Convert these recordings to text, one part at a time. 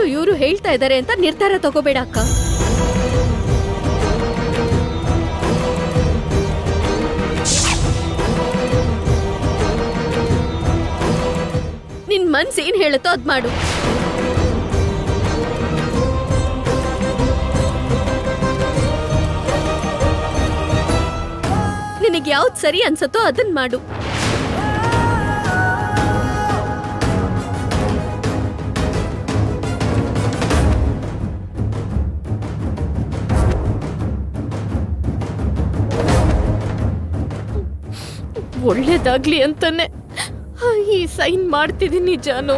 ಇವರು ಹೇಳ್ತಾ ಇದ್ದಾರೆ ಅಂತ ನಿರ್ಧಾರ ತಗೋಬೇಡ ಅಕ್ಕ ನಿನ್ ಮನ್ಸ್ ಏನ್ ಹೇಳುತ್ತೋ ಅದ್ ಮಾಡು ನಿನಗೆ ಯಾವ್ದು ಸರಿ ಅನ್ಸತ್ತೋ ಅದನ್ ಮಾಡು ಒಳ್ಳೇದಾಗ್ಲಿ ಅಂತಾನೆ ಈ ಸೈನ್ ಮಾಡ್ತಿದ್ದೀನಿ ಜಾನು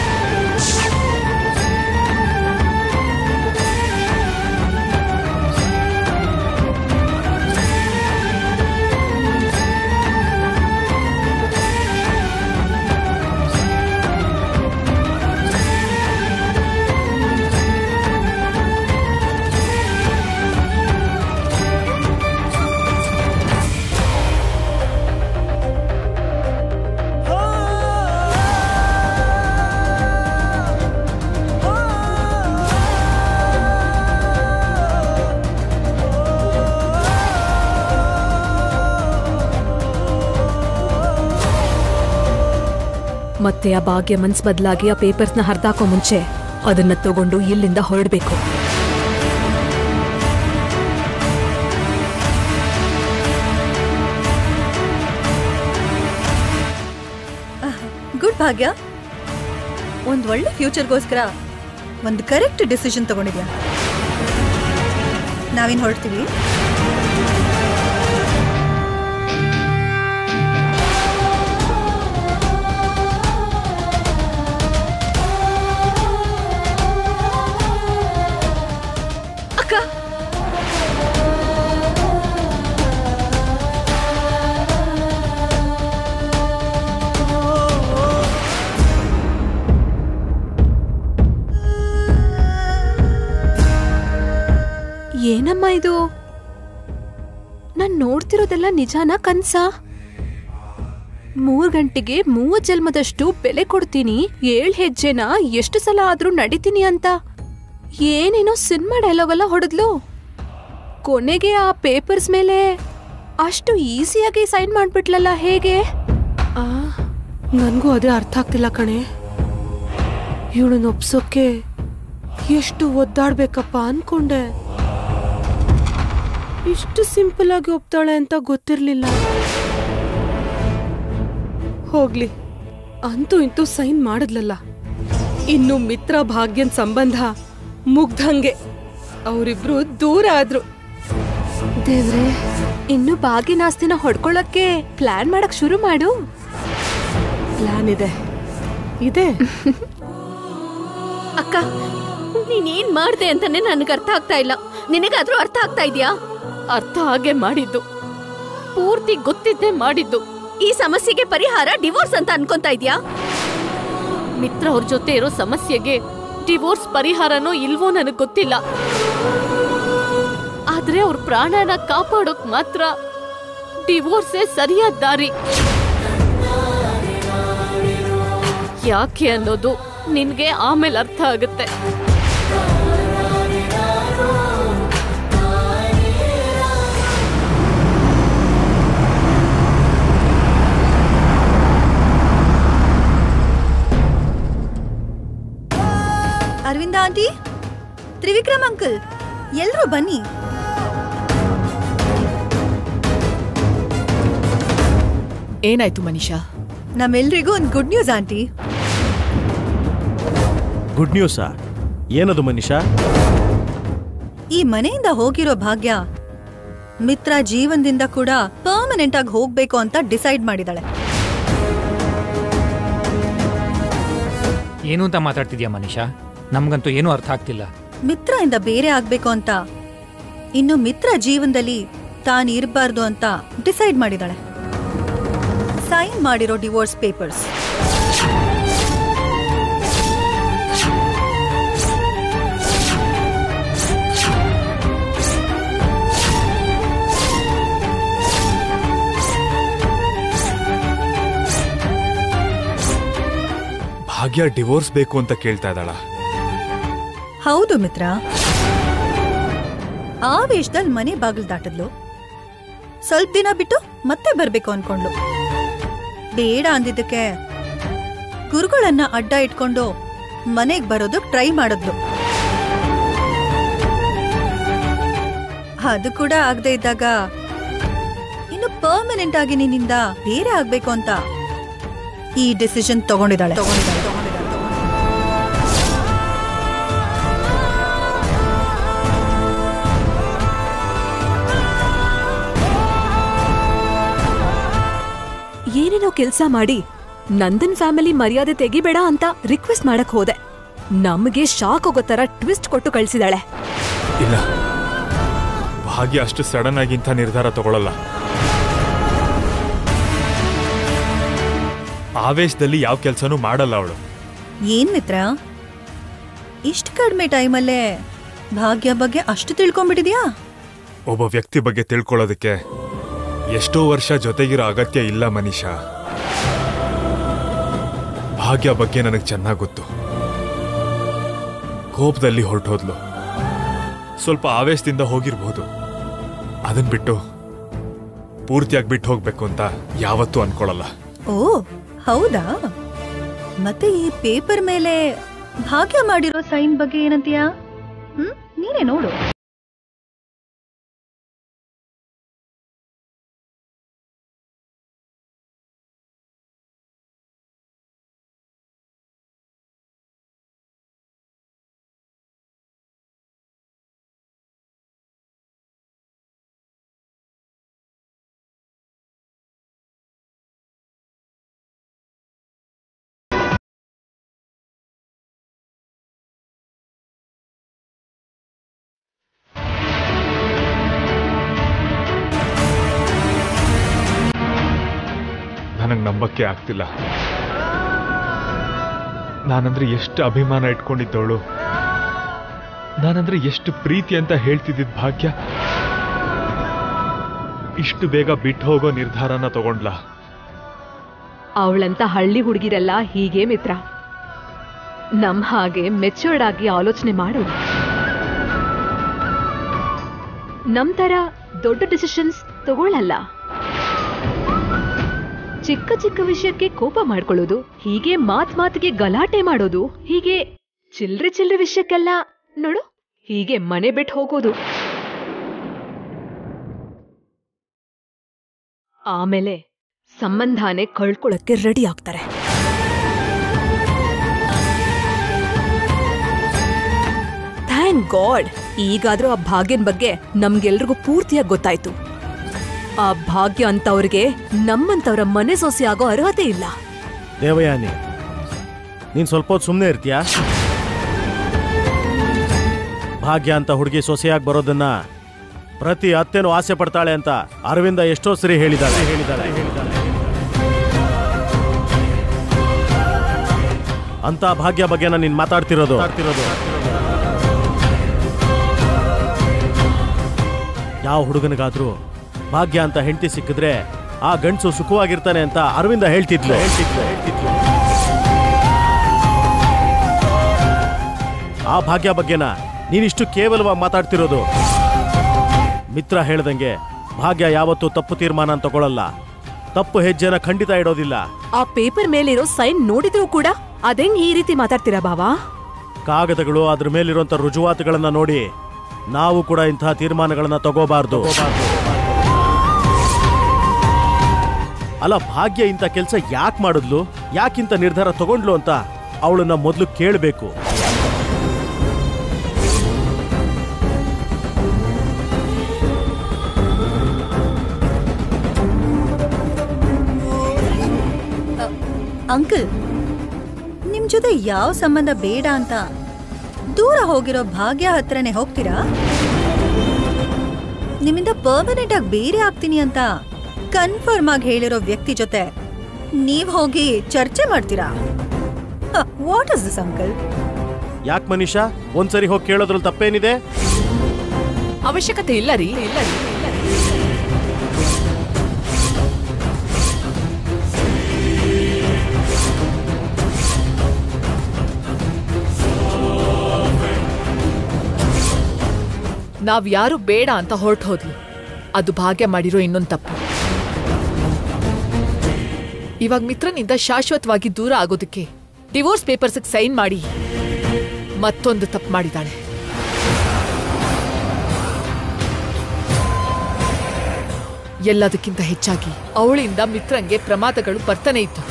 ಮತ್ತೆ ಆ ಭಾಗ್ಯ ಮನ್ಸ್ ಬದಲಾಗಿ ಆ ಪೇಪರ್ಸ್ನ ಹರಿದಾಕೋ ಮುಂಚೆ ಅದನ್ನ ತಗೊಂಡು ಇಲ್ಲಿಂದ ಹೊರಡ್ಬೇಕು ಗುಡ್ ಭಾಗ್ಯ ಒಂದು ಒಳ್ಳೆ ಫ್ಯೂಚರ್ಗೋಸ್ಕರ ಒಂದು ಕರೆಕ್ಟ್ ಡಿಸಿಷನ್ ತಗೊಂಡಿದ್ಯಾ ನಾವೇನು ಹೊರಡ್ತೀವಿ ಅಕ್ಕ ಏನಮ್ಮ ಇದು ನಾನ್ ನೋಡ್ತಿರೋದೆಲ್ಲ ನಿಜಾನ ಕನ್ಸಾ ಮೂರ್ ಗಂಟೆಗೆ ಮೂವತ್ ಜನ್ಮದಷ್ಟು ಬೆಲೆ ಕೊಡ್ತೀನಿ ಏಳ್ ಹೆಜ್ಜೆನ ಎಷ್ಟು ಸಲ ಆದ್ರೂ ನಡಿತೀನಿ ಅಂತ ಏನೇನೋ ಸಿನಿಮಾ ಡೈಲಾಗ್ ಎಲ್ಲ ಹೊಡೆದ್ಲು ಕೊನೆಗೆ ಆ ಪೇಪರ್ಸ್ ಮೇಲೆ ಅಷ್ಟು ಈಸಿಯಾಗಿ ಸೈನ್ ಮಾಡ್ಬಿಟ್ಲಲ್ಲ ಹೇಗೆ ಆ ನನಗೂ ಅದೇ ಅರ್ಥ ಆಗ್ತಿಲ್ಲ ಕಣೆ ಇವಳನ್ನ ಒಪ್ಸೋಕೆ ಎಷ್ಟು ಒದ್ದಾಡ್ಬೇಕಪ್ಪ ಅನ್ಕೊಂಡೆ ಇಷ್ಟು ಸಿಂಪಲ್ ಆಗಿ ಒಪ್ತಾಳೆ ಅಂತ ಗೊತ್ತಿರ್ಲಿಲ್ಲ ಹೋಗ್ಲಿ ಅಂತೂ ಇಂತೂ ಸೈನ್ ಮಾಡಿದ್ಲಲ್ಲ ಇನ್ನು ಮಿತ್ರ ಭಾಗ್ಯನ್ ಸಂಬಂಧ ಮುಗ್ದಂಗೆ ಅವರಿಬ್ರು ದೂರ ಆದ್ರು ದೇವ್ರೆ ಇನ್ನು ಬಾಗಿನಾಸ್ತಿನ ಹೊಡ್ಕೊಳಕ್ಕೆ ಪ್ಲಾನ್ ಮಾಡಕ್ ಶುರು ಮಾಡು ಪ್ಲಾನ್ ಇದೆ ಇದೆ ಅಕ್ಕ ನೀನೇನ್ ಮಾಡ್ದೆ ಅಂತಾನೆ ನನಗೆ ಅರ್ಥ ಆಗ್ತಾ ಇಲ್ಲ ನಿನಗಾದ್ರೂ ಅರ್ಥ ಆಗ್ತಾ ಇದೆಯಾ ಅರ್ಥ ಹಾಗೆ ಮಾಡಿದ್ದು ಪೂರ್ತಿ ಗೊತ್ತಿದ್ದೇ ಮಾಡಿದ್ದು ಈ ಸಮಸ್ಯೆಗೆ ಪರಿಹಾರ ಡಿವೋರ್ಸ್ ಅಂತ ಅನ್ಕೊಂತಾ ಇದ್ಯಾ ಮಿತ್ರ ಅವ್ರ ಜೊತೆ ಇರೋ ಸಮಸ್ಯೆಗೆ ಡಿವೋರ್ಸ್ ಪರಿಹಾರನೋ ಇಲ್ವೋ ನನಗ್ ಗೊತ್ತಿಲ್ಲ ಆದ್ರೆ ಅವ್ರ ಪ್ರಾಣನ ಕಾಪಾಡೋಕ್ ಮಾತ್ರ ಡಿವೋರ್ಸೇ ಸರಿಯಾದ ದಾರಿ ಯಾಕೆ ಅನ್ನೋದು ನಿನ್ಗೆ ಆಮೇಲೆ ಅರ್ಥ ಆಗುತ್ತೆ ಅರವಿಂದ ಆಂಟಿ ತ್ರಿವಿಕ್ರಮ್ ಅಂಕಲ್ ಎಲ್ರೂ ಬನ್ನಿ ಏನಾಯ್ತು ಮನೀಷಾ ನಮ್ಮೆಲ್ರಿಗೂ ಒಂದು ಗುಡ್ ನ್ಯೂಸ್ ಆಂಟಿ ಗುಡ್ ನ್ಯೂಸಾ ಏನದು ಮನೀಷಾ ಈ ಮನೆಯಿಂದ ಹೋಗಿರೋ ಭಾಗ್ಯ ಮಿತ್ರ ಜೀವನದಿಂದ ಕೂಡ ಪರ್ಮನೆಂಟ್ ಆಗಿ ಹೋಗ್ಬೇಕು ಅಂತ ಡಿಸೈಡ್ ಮಾಡಿದಾಳೆ ಏನು ಅಂತ ಮಾತಾಡ್ತಿದ್ಯಾ ಮನೀಷಾ ನಮ್ಗಂತೂ ಏನೂ ಅರ್ಥ ಆಗ್ತಿಲ್ಲ ಮಿತ್ರ ಇಂದ ಬೇರೆ ಆಗ್ಬೇಕು ಅಂತ ಇನ್ನು ಮಿತ್ರ ಜೀವನದಲ್ಲಿ ತಾನು ಇರಬಾರ್ದು ಅಂತ ಡಿಸೈಡ್ ಮಾಡಿದಾಳೆ ಸೈನ್ ಮಾಡಿರೋ ಡಿವೋರ್ಸ್ ಪೇಪರ್ಸ್ ಭಾಗ್ಯ ಡಿವೋರ್ಸ್ ಬೇಕು ಅಂತ ಕೇಳ್ತಾ ಇದ್ದಾಳ ಹೌದು ಮಿತ್ರ ಆವೇಶದಲ್ಲಿ ಮನೆ ಬಾಗಿಲು ದಾಟಿದ್ಲು ಸ್ವಲ್ಪ ದಿನ ಬಿಟ್ಟು ಮತ್ತೆ ಬರ್ಬೇಕು ಅನ್ಕೊಂಡ್ಲು ಬೇಡ ಅಂದಿದ್ದಕ್ಕೆ ಗುರುಗಳನ್ನ ಅಡ್ಡ ಇಟ್ಕೊಂಡು ಮನೆಗ್ ಬರೋದಕ್ ಟ್ರೈ ಮಾಡಿದ್ಲು ಅದು ಕೂಡ ಆಗದೆ ಇದ್ದಾಗ ಇನ್ನು ಪರ್ಮನೆಂಟ್ ಆಗಿ ನಿನ್ನಿಂದ ಬೇರೆ ಆಗ್ಬೇಕು ಅಂತ ಈ ಡಿಸಿಷನ್ ತಗೊಂಡಿದ್ದಾಳೆ ತಗೊಂಡಿದ್ದಾಳೆ ತಗೊಂಡಿದ್ದಾಳೆ ಏನೇನೋ ಕೆಲ್ಸ ಮಾಡಿ ನಂದನ್ ಫ್ಯಾಮಿಲಿ ಮರ್ಯಾದೆ ತೆಗಿಬೇಡ ಅಂತ ರಿಕ್ವೆಸ್ಟ್ ಮಾಡಕ್ ಹೋದೆ ನಮ್ಗೆ ಶಾಕ್ ಹೋಗೋ ತರ ಟ್ವಿಸ್ಟ್ ಕೊಟ್ಟು ಕಳ್ಸಿದಾಳೆ ಇಲ್ಲ ಭಾಗ್ಯ ಅಷ್ಟು ಸಡನ್ ಆಗಿ ಇಂಥ ನಿರ್ಧಾರ ತಗೊಳ್ಳಲ್ಲ ಆವೇಶದಲ್ಲಿ ಯಾವ ಕೆಲಸನೂ ಮಾಡಲ್ಲ ಅವಳು ಏನ್ ಮಿತ್ರ ಇಷ್ಟು ಕಡಿಮೆ ಟೈಮಲ್ಲೇ ಭಾಗ್ಯ ಬಗ್ಗೆ ಅಷ್ಟು ತಿಳ್ಕೊಂಡ್ಬಿಟ್ಟಿದ್ಯಾ ಒಬ್ಬ ವ್ಯಕ್ತಿ ಬಗ್ಗೆ ತಿಳ್ಕೊಳ್ಳೋದಕ್ಕೆ ಎಷ್ಟೋ ವರ್ಷ ಜೊತೆಗಿರೋ ಅಗತ್ಯ ಇಲ್ಲ ಮನೀಷಾ ಭಾಗ್ಯ ಬಗ್ಗೆ ನನಗೆ ಚೆನ್ನಾಗಿ ಗೊತ್ತು ಕೋಪದಲ್ಲಿ ಹೊರಟೋದ್ಲು ಸ್ವಲ್ಪ ಆವೇಶದಿಂದ ಹೋಗಿರ್ಬೋದು ಅದನ್ ಬಿಟ್ಟು ಪೂರ್ತಿಯಾಗಿ ಬಿಟ್ಟು ಹೋಗ್ಬೇಕು ಅಂತ ಯಾವತ್ತೂ ಅನ್ಕೊಳಲ್ಲ ಓ ಹೌದಾ ಮತ್ತೆ ಈ ಪೇಪರ್ ಮೇಲೆ ಭಾಗ್ಯ ಮಾಡಿರೋ ಸೈನ್ ಬಗ್ಗೆ ಏನಂತೀಯಾ ಹ್ಮ್ ನೀನೇ ನೋಡು ನನಗೆ ನಂಬಕ್ಕೆ ಆಗ್ತಿಲ್ಲ ನಾನಂದ್ರೆ ಎಷ್ಟು ಅಭಿಮಾನ ಇಟ್ಕೊಂಡಿದ್ದವಳು ನಾನಂದ್ರೆ ಎಷ್ಟು ಪ್ರೀತಿ ಅಂತ ಹೇಳ್ತಿದ್ದಿದ್ ಭಾಗ್ಯ ಇಷ್ಟು ಬೇಗ ಬಿಟ್ಟು ಹೋಗೋ ನಿರ್ಧಾರನ ತಗೊಂಡ್ಲಾ ಅವಳಂತ ಹಳ್ಳಿ ಹುಡುಗಿರೆಲ್ಲ ಹೀಗೆ ಮಿತ್ರ ನಮ್ ಹಾಗೆ ಮೆಚ್ಯೂರ್ಡ್ ಆಗಿ ಆಲೋಚನೆ ಮಾಡು ನಮ್ ತರ ದೊಡ್ಡ ಡಿಸಿಷನ್ಸ್ ತಗೊಳ್ಳಲ್ಲ ಚಿಕ್ಕ ಚಿಕ್ಕ ವಿಷಯಕ್ಕೆ ಕೋಪ ಮಾಡ್ಕೊಳ್ಳೋದು ಹೀಗೆ ಮಾತ್ ಮಾತಿಗೆ ಗಲಾಟೆ ಮಾಡೋದು ಹೀಗೆ ಚಿಲ್ರೆ ಚಿಲ್ರೆ ವಿಷಯಕ್ಕೆಲ್ಲ ನೋಡು ಹೀಗೆ ಮನೆ ಬಿಟ್ಟು ಹೋಗೋದು ಆಮೇಲೆ ಸಂಬಂಧನೇ ಕಳ್ಕೊಳಕ್ಕೆ ರೆಡಿ ಆಗ್ತಾರೆ ಥ್ಯಾಂಕ್ ಗಾಡ್ ಈಗಾದ್ರೂ ಆ ಭಾಗ್ಯನ್ ಬಗ್ಗೆ ನಮ್ಗೆಲ್ರಿಗೂ ಪೂರ್ತಿಯಾಗಿ ಗೊತ್ತಾಯ್ತು ಆ ಭಾಗ್ಯ ಅಂತವ್ರಿಗೆ ನಮ್ಮಂತವ್ರ ಮನೆ ಸೊಸೆ ಆಗೋ ಅರ್ಹತೆ ಇಲ್ಲ ದೇವಯಾನಿ ನೀನ್ ಸ್ವಲ್ಪ ಹೊತ್ತು ಸುಮ್ಮನೆ ಇರ್ತೀಯಾ ಭಾಗ್ಯ ಅಂತ ಹುಡುಗಿ ಸೊಸೆಯಾಗಿ ಬರೋದನ್ನ ಪ್ರತಿ ಅತ್ತೆನೂ ಆಸೆ ಪಡ್ತಾಳೆ ಅಂತ ಅರವಿಂದ ಎಷ್ಟೋ ಸರಿ ಹೇಳಿದಾಳೆ ಹೇಳಿದಾಳೆ ಹೇಳಿದಾಳೆ ಅಂತ ಭಾಗ್ಯ ಬಗ್ಗೆನ ನೀನ್ ಮಾತಾಡ್ತಿರೋದು ಮಾತಾಡ್ತಿರೋದು ಯಾವ ಹುಡುಗನಿಗಾದ್ರೂ ಭಾಗ್ಯ ಅಂತ ಹೆಂಡತಿ ಸಿಕ್ಕಿದ್ರೆ ಆ ಗಂಡಸು ಸುಖವಾಗಿರ್ತಾನೆ ಅಂತ ಅರವಿಂದ ಹೇಳ್ತಿದ್ಲು ಹೇಳ್ತಿದ್ಲು ಹೇಳ್ತಿದ್ಲು ಆ ಭಾಗ್ಯ ಬಗ್ಗೆನ ನೀನಿಷ್ಟು ಕೇವಲವಾಗಿ ಮಾತಾಡ್ತಿರೋದು ಮಿತ್ರ ಹೇಳ್ದಂಗೆ ಭಾಗ್ಯ ಯಾವತ್ತೂ ತಪ್ಪು ತೀರ್ಮಾನ ತಗೊಳ್ಳಲ್ಲ ತಪ್ಪು ಹೆಜ್ಜೆನ ಖಂಡಿತ ಇಡೋದಿಲ್ಲ ಆ ಪೇಪರ್ ಮೇಲಿರೋ ಸೈನ್ ನೋಡಿದ್ರು ಕೂಡ ಅದೇಂಗ್ ಈ ರೀತಿ ಮಾತಾಡ್ತೀರಾ ಬಾವಾ ಕಾಗದಗಳು ಅದ್ರ ಮೇಲಿರುವಂತ ರುಜುವಾತುಗಳನ್ನ ನೋಡಿ ನಾವು ಕೂಡ ಇಂತಹ ತೀರ್ಮಾನಗಳನ್ನ ತಗೋಬಾರ್ದು ಅಲ್ಲ ಭಾಗ್ಯ ಇಂಥ ಕೆಲಸ ಯಾಕೆ ಮಾಡಿದ್ಲು ಯಾಕಿಂತ ನಿರ್ಧಾರ ತಗೊಂಡ್ಲು ಅಂತ ಅವಳನ್ನ ಮೊದಲು ಕೇಳಬೇಕು ಅಂಕಲ್ ನಿಮ್ ಜೊತೆ ಯಾವ ಸಂಬಂಧ ಬೇಡ ಅಂತ ದೂರ ಹೋಗಿರೋ ಭಾಗ್ಯ ಹತ್ರನೇ ಹೋಗ್ತೀರಾ ನಿಮ್ಮಿಂದ ಪರ್ಮನೆಂಟ್ ಆಗಿ ಬೇರೆ ಆಗ್ತೀನಿ ಅಂತ ಕನ್ಫರ್ಮ್ ಆಗಿ ಹೇಳಿರೋ ವ್ಯಕ್ತಿ ಜೊತೆ ನೀವ್ ಹೋಗಿ ಚರ್ಚೆ ಮಾಡ್ತೀರಾ ವಾಟ್ ಇಸ್ ದಿಸ್ ಅಂಕಲ್ ಯಾಕೆ ಮನೀಷಾ ಒಂದ್ಸರಿ ಹೋಗಿ ಕೇಳೋದ್ರಲ್ಲಿ ತಪ್ಪೇನಿದೆ ಅವಶ್ಯಕತೆ ಇಲ್ಲ ರೀ ಇಲ್ಲ ರೀ ನಾವ್ ಯಾರು ಬೇಡ ಅಂತ ಹೊರಟು ಹೋದ್ಲು ಅದು ಭಾಗ್ಯ ಮಾಡಿರೋ ಇನ್ನೊಂದು ತಪ್ಪು ಇವಾಗ ಮಿತ್ರನಿಂದ ಶಾಶ್ವತವಾಗಿ ದೂರ ಆಗೋದಕ್ಕೆ ಡಿವೋರ್ಸ್ ಪೇಪರ್ಸ್ಗೆ ಸೈನ್ ಮಾಡಿ ಮತ್ತೊಂದು ತಪ್ಪು ಮಾಡಿದಾಳೆ ಎಲ್ಲದಕ್ಕಿಂತ ಹೆಚ್ಚಾಗಿ ಅವಳಿಂದ ಮಿತ್ರಂಗೆ ಪ್ರಮಾದಗಳು ಬರ್ತಾನೆ ಇತ್ತು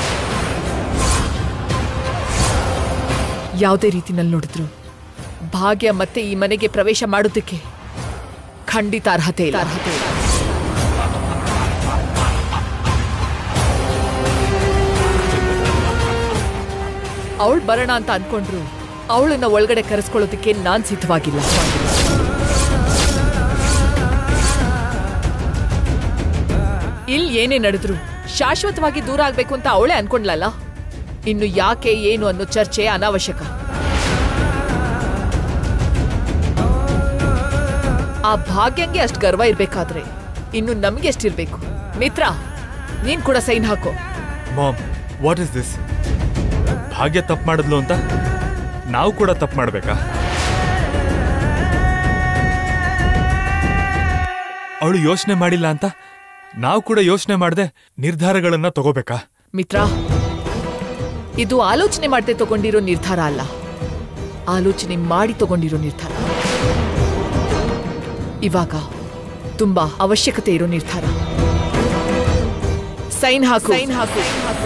ಯಾವುದೇ ರೀತಿನಲ್ಲಿ ನೋಡಿದ್ರು ಭಾಗ್ಯ ಮತ್ತೆ ಈ ಮನೆಗೆ ಪ್ರವೇಶ ಮಾಡೋದಕ್ಕೆ ಖಂಡಿತ ಅರ್ಹತೆ ಇಲ್ಲ ಅರ್ಹತೆ ಇಲ್ಲ ಅವಳು ಬರೋಣ ಅಂತ ಅನ್ಕೊಂಡ್ರು ಅವಳನ್ನ ಒಳಗಡೆ ಕರೆಸ್ಕೊಳ್ಳೋದಕ್ಕೆ ನಾನ್ ಸಿದ್ಧವಾಗಿಲ್ಲ ಇಲ್ಲಿ ಏನೇ ನಡೆದ್ರು ಶಾಶ್ವತವಾಗಿ ದೂರ ಆಗ್ಬೇಕು ಅಂತ ಅವಳೇ ಅನ್ಕೊಂಡ್ಲಲ್ಲ ಇನ್ನು ಯಾಕೆ ಏನು ಅನ್ನೋ ಚರ್ಚೆ ಅನಾವಶ್ಯಕ ಆ ಭಾಗ್ಯಂಗೆ ಅಷ್ಟು ಗರ್ವ ಇರ್ಬೇಕಾದ್ರೆ ಇನ್ನು ನಮ್ಗೆ ಎಷ್ಟಿರ್ಬೇಕು ಮಿತ್ರ ನೀನ್ ಕೂಡ ಸೈನ್ ಹಾಕೋ ಮಾಮ್ ವಾಟ್ ಇಸ್ ದಿಸ್ ಭಾಗ್ಯ ತಪ್ಪು ಮಾಡಿದ್ಲು ಅಂತ ನಾವು ಕೂಡ ತಪ್ಪು ಮಾಡ್ಬೇಕಾ ಅವಳು ಯೋಚನೆ ಮಾಡಿಲ್ಲ ಅಂತ ನಾವು ಕೂಡ ಯೋಚನೆ ಮಾಡದೆ ನಿರ್ಧಾರಗಳನ್ನ ತಗೋಬೇಕಾ ಮಿತ್ರ ಇದು ಆಲೋಚನೆ ಮಾಡದೆ ತಗೊಂಡಿರೋ ನಿರ್ಧಾರ ಅಲ್ಲ ಆಲೋಚನೆ ಮಾಡಿ ತಗೊಂಡಿರೋ ನಿರ್ಧಾರ ಇವಾಗ ತುಂಬಾ ಅವಶ್ಯಕತೆ ಇರೋ ನಿರ್ಧಾರ ಸೈನ್ ಹಾಕು ಸೈನ್ ಹಾಕು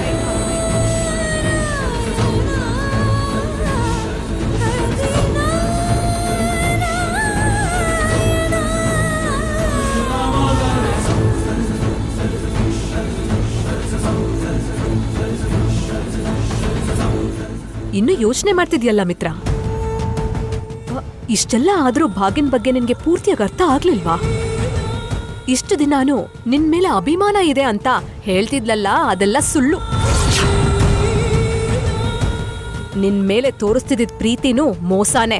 ಇನ್ನು ಯೋಚನೆ ಮಾಡ್ತಿದ್ಯಲ್ಲ ಮಿತ್ರ ಅ, ಇಷ್ಟೆಲ್ಲ ಆದ್ರೂ ಭಾಗ್ಯನ್ ಬಗ್ಗೆ ನಿನ್ಗೆ ಪೂರ್ತಿಯಾಗಿ ಅರ್ಥ ಆಗ್ಲಿಲ್ವಾ ಇಷ್ಟು ದಿನಾನು ನಿನ್ ಮೇಲೆ ಅಭಿಮಾನ ಇದೆ ಅಂತ ಹೇಳ್ತಿದ್ಲಲ್ಲ ಅದೆಲ್ಲ ಸುಳ್ಳು ನಿನ್ ಮೇಲೆ ತೋರಿಸ್ತಿದ್ದ ಪ್ರೀತಿನೂ ಮೋಸಾನೇ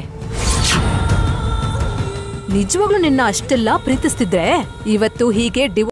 ನಿಜವಾಗ್ಲೂ ನಿನ್ನ ಅಷ್ಟೆಲ್ಲ ಪ್ರೀತಿಸ್ತಿದ್ರೆ ಇವತ್ತು ಹೀಗೆ ಡಿವ್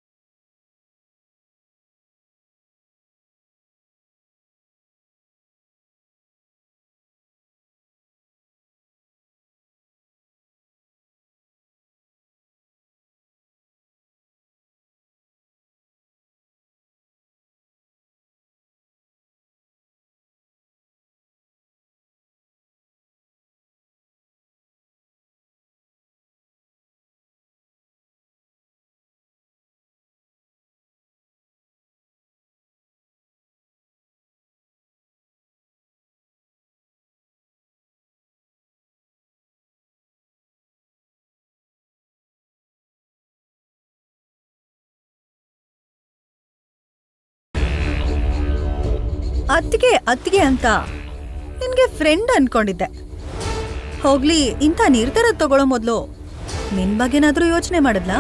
ಅತ್ತಿಗೆ ಅತ್ತಿಗೆ ಅಂತ ನಿನ್ಗೆ ಫ್ರೆಂಡ್ ಅನ್ಕೊಂಡಿದ್ದೆ ಹೋಗ್ಲಿ ಇಂಥ ನಿರ್ಧಾರ ತಗೊಳ್ಳೋ ಮೊದಲು ನಿನ್ ಬಗ್ಗೆನಾದ್ರೂ ಯೋಚನೆ ಮಾಡಿದ್ಲಾ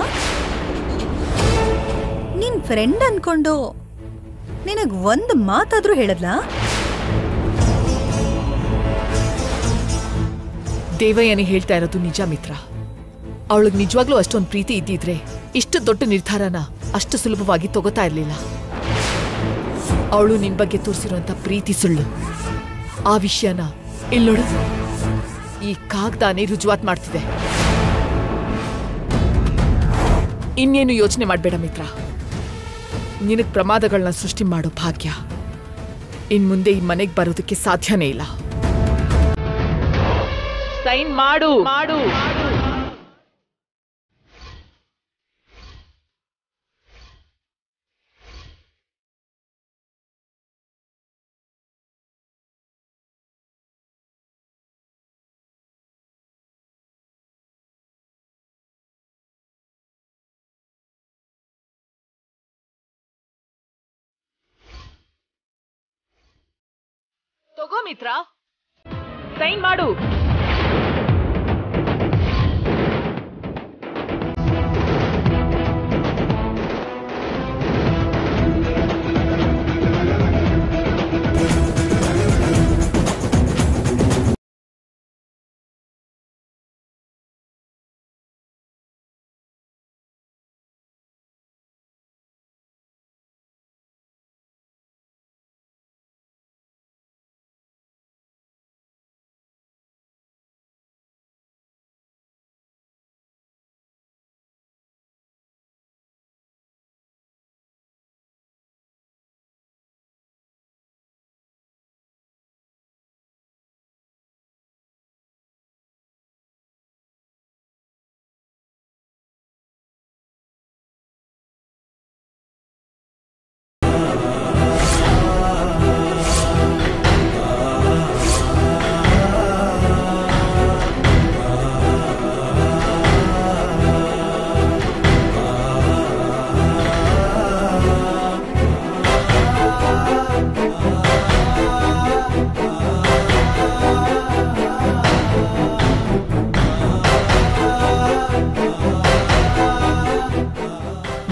ನಿನ್ ಫ್ರೆಂಡ್ ಅನ್ಕೊಂಡು ನಿನಗ್ ಒಂದ್ ಮಾತಾದ್ರೂ ಹೇಳದ್ಲಾ ದೇವಯ್ಯನಿ ಹೇಳ್ತಾ ಇರೋದು ನಿಜ ಮಿತ್ರ ಅವಳಿಗೆ ನಿಜವಾಗ್ಲೂ ಅಷ್ಟೊಂದು ಪ್ರೀತಿ ಇದ್ದಿದ್ರೆ ಇಷ್ಟು ದೊಡ್ಡ ನಿರ್ಧಾರನ ಅಷ್ಟು ಸುಲಭವಾಗಿ ತಗೋತಾ ಇರ್ಲಿಲ್ಲ ಅವಳು ನಿನ್ ಬಗ್ಗೆ ತೋರಿಸಿರುವಂತ ಪ್ರೀತಿ ಸುಳ್ಳು ಆ ವಿಷಯನ ಇಲ್ಲೋಡು ಈ ಕಾಗ್ದಾನೆ ರುಜುವಾತ್ ಮಾಡ್ತಿದೆ ಇನ್ನೇನು ಯೋಚನೆ ಮಾಡಬೇಡ ಮಿತ್ರ ನಿನಗ್ ಪ್ರಮಾದಗಳನ್ನ ಸೃಷ್ಟಿ ಮಾಡೋ ಭಾಗ್ಯ ಇನ್ ಮುಂದೆ ಈ ಮನೆಗೆ ಬರೋದಕ್ಕೆ ಸಾಧ್ಯನೇ ಇಲ್ಲ ಸೈನ್ ಮಾಡು ಮಾಡು ತಗೋ ಮಿತ್ರ ಸೈನ್ ಮಾಡು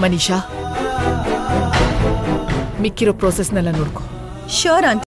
ಮನೀಷಾ ಮಿಕ್ಕಿರೋ ಪ್ರೋಸೆಸ್ನೆಲ್ಲ ನೋಡ್ಕೊ ಶೋರ್ ಅಂತ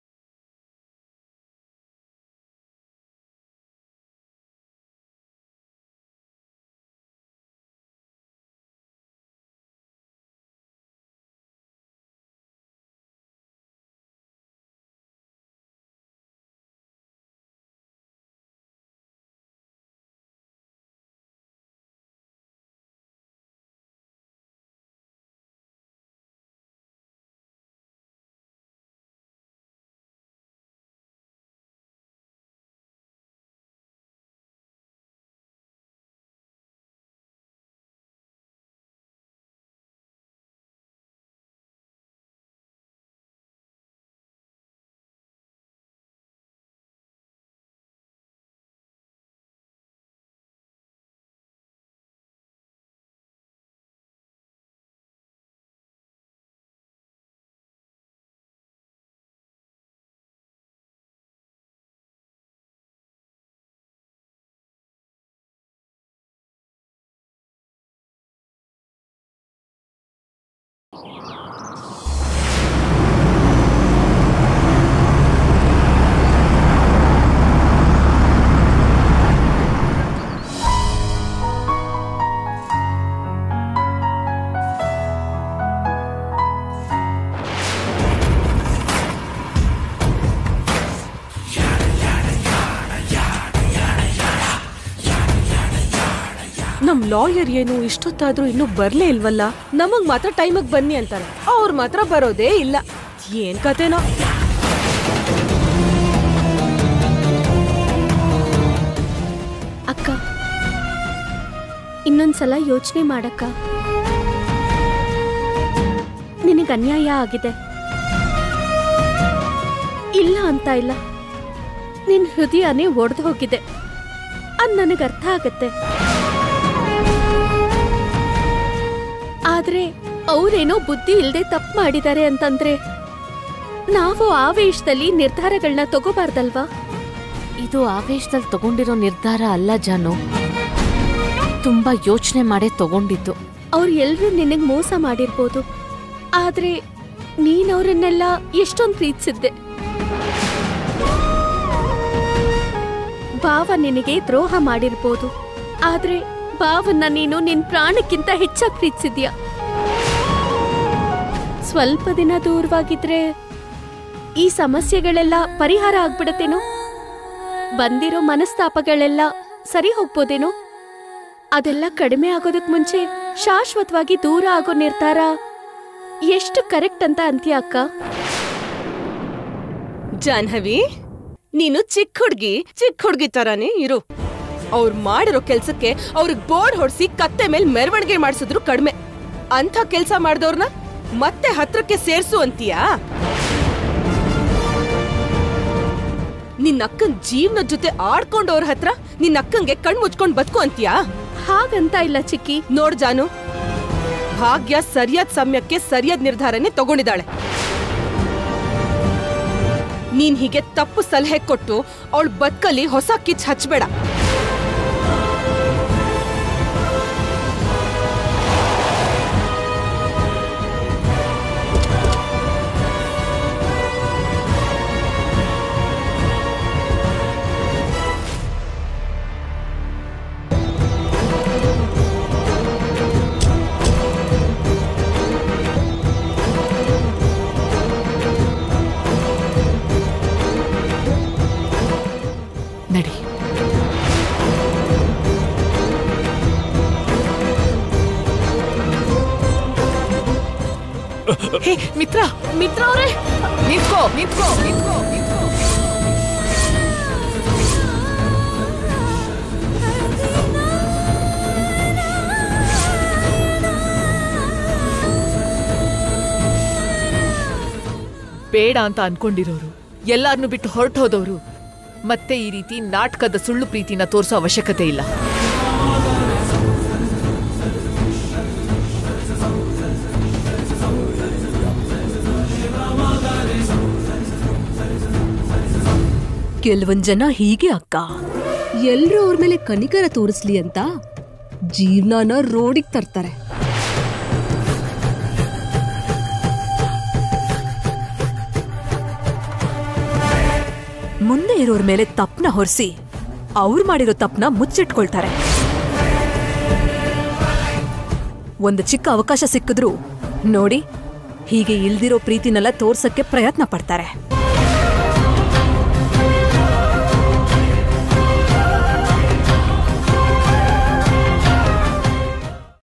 ನಮ್ ಲಾಯರ್ ಏನು ಇಷ್ಟೊತ್ತಾದ್ರೂ ಇನ್ನೂ ಬರ್ಲೇ ಇಲ್ವಲ್ಲ ನಮಗ್ ಮಾತ್ರ ಟೈಮಿಗೆ ಬನ್ನಿ ಅಂತಾರೆ ಅವ್ರ ಮಾತ್ರ ಬರೋದೇ ಇಲ್ಲ ಏನ್ ಕತೆನೋ ಅಕ್ಕ ಇನ್ನೊಂದ್ಸಲ ಯೋಚನೆ ಮಾಡಕ್ಕ ನಿನಗೆ ಅನ್ಯಾಯ ಆಗಿದೆ ಇಲ್ಲ ಅಂತ ಇಲ್ಲ ನಿನ್ ಹೃದಯನೇ ಒಡೆದು ಹೋಗಿದೆ ಅದ್ ನನಗೆ ಅರ್ಥ ಆಗತ್ತೆ ಆದ್ರೆ ಅವ್ರೇನೋ ಬುದ್ಧಿ ಇಲ್ದೆ ತಪ್ಪು ಮಾಡಿದ್ದಾರೆ ಅಂತಂದ್ರೆ ನಾವು ಆವೇಶದಲ್ಲಿ ನಿರ್ಧಾರಗಳನ್ನ ತಗೋಬಾರ್ದಲ್ವಾ ಇದು ಆವೇಶದಲ್ಲಿ ತಗೊಂಡಿರೋ ನಿರ್ಧಾರ ಅಲ್ಲ ಜಾನು ತುಂಬಾ ಯೋಚನೆ ಮಾಡೇ ತಗೊಂಡಿದ್ದು ಅವ್ರು ಎಲ್ರೂ ನಿನಗ್ ಮೋಸ ಮಾಡಿರ್ಬೋದು ಆದ್ರೆ ನೀನ್ ಅವ್ರನ್ನೆಲ್ಲ ಎಷ್ಟೊಂದ್ ಪ್ರೀತಿಸಿದ್ದೆ ಭಾವ ನಿನಗೆ ದ್ರೋಹ ಮಾಡಿರ್ಬೋದು ಆದ್ರೆ ಭಾವನ್ನ ನೀನು ನಿನ್ ಪ್ರಾಣಕ್ಕಿಂತ ಹೆಚ್ಚಾಗಿ ಪ್ರೀತಿಸಿದ್ಯಾ ಸ್ವಲ್ಪ ದಿನ ದೂರವಾಗಿದ್ರೆ ಈ ಸಮಸ್ಯೆಗಳೆಲ್ಲ ಪರಿಹಾರ ಆಗ್ಬಿಡತ್ತೇನೋ ಬಂದಿರೋ ಮನಸ್ತಾಪಗಳೆಲ್ಲ ಸರಿ ಹೋಗ್ಬೋದೇನೋ ಅದೆಲ್ಲ ಕಡಿಮೆ ಆಗೋದಕ್ ಮುಂಚೆ ಶಾಶ್ವತವಾಗಿ ದೂರ ಆಗೋ ನಿರ್ಧಾರ ಎಷ್ಟು ಕರೆಕ್ಟ್ ಅಂತ ಅಂತೀಯ ಅಕ್ಕ ಜಾಹ್ನವಿ ನೀನು ಚಿಕ್ಕ ಹುಡ್ಗಿ ಚಿಕ್ಕ ಹುಡ್ಗಿ ತರಾನೇ ಇರು ಅವ್ರು ಮಾಡಿರೋ ಕೆಲ್ಸಕ್ಕೆ ಅವ್ರಿಗೆ ಬೋರ್ಡ್ ಹೊಡ್ಸಿ ಕತ್ತೆ ಮೇಲೆ ಮೆರವಣಿಗೆ ಮಾಡಿಸಿದ್ರು ಕಡಿಮೆ ಅಂಥ ಕೆಲ್ಸ ಮಾಡಿದವ್ರನ್ನ ಮತ್ತೆ ಹತ್ರಕ್ಕೆ ಸೇರ್ಸು ಅಂತೀಯಾ ನಿನ್ನ ಅಕ್ಕನ್ ಜೀವನದ ಜೊತೆ ಆಡ್ಕೊಂಡವ್ರ ಹತ್ರ ನಿನ್ನ ಅಕ್ಕಂಗೆ ಕಣ್ ಮುಚ್ಕೊಂಡ್ ಬದುಕು ಅಂತೀಯಾ ಹಾಗಂತ ಇಲ್ಲ ಚಿಕ್ಕಿ ನೋಡ್ ಜಾನು ಭಾಗ್ಯ ಸರಿಯಾದ ಸಮಯಕ್ಕೆ ಸರಿಯಾದ ನಿರ್ಧಾರನೇ ತಗೊಂಡಿದ್ದಾಳೆ ನೀನ್ ಹೀಗೆ ತಪ್ಪು ಸಲಹೆ ಕೊಟ್ಟು ಅವಳ ಬದುಕಲ್ಲಿ ಹೊಸ ಕಿಚ್ ಹಚ್ಬೇಡ ನಡಿ ಹೇ ಮಿತ್ರ ಮಿತ್ರ ಅವರೇ ನಿಂತ್ಕೋ ನಿಂತ್ಕೋ ನಿಂತ್ಕೋ ನಿಂತ್ಕೋ ಬೇಡ ಅಂತ ಅನ್ಕೊಂಡಿರೋರು ಎಲ್ಲಾರನ್ನು ಬಿಟ್ಟು ಹೊರಟೋದವರು ಮತ್ತೆ ಈ ರೀತಿ ನಾಟಕದ ಸುಳ್ಳು ಪ್ರೀತಿನ ತೋರಿಸೋ ಅವಶ್ಯಕತೆ ಇಲ್ಲ ಕೆಲವೊಂದ್ ಜನ ಹೀಗೆ ಅಕ್ಕ ಎಲ್ರೂ ಅವ್ರ ಮೇಲೆ ಕನಿಕರ ತೋರಿಸ್ಲಿ ಅಂತ ಜೀವನನ ರೋಡಿಗೆ ತರ್ತಾರೆ ಮುಂದೆ ಇರೋರ್ ಮೇಲೆ ತಪ್ಪನ ಹೊರಿಸಿ ಅವ್ರು ಮಾಡಿರೋ ತಪ್ಪನ ಮುಚ್ಚಿಟ್ಕೊಳ್ತಾರೆ ಒಂದು ಚಿಕ್ಕ ಅವಕಾಶ ಸಿಕ್ಕಿದ್ರು ನೋಡಿ ಹೀಗೆ ಇಲ್ದಿರೋ ಪ್ರೀತಿನೆಲ್ಲ ತೋರ್ಸಕ್ಕೆ ಪ್ರಯತ್ನ ಪಡ್ತಾರೆ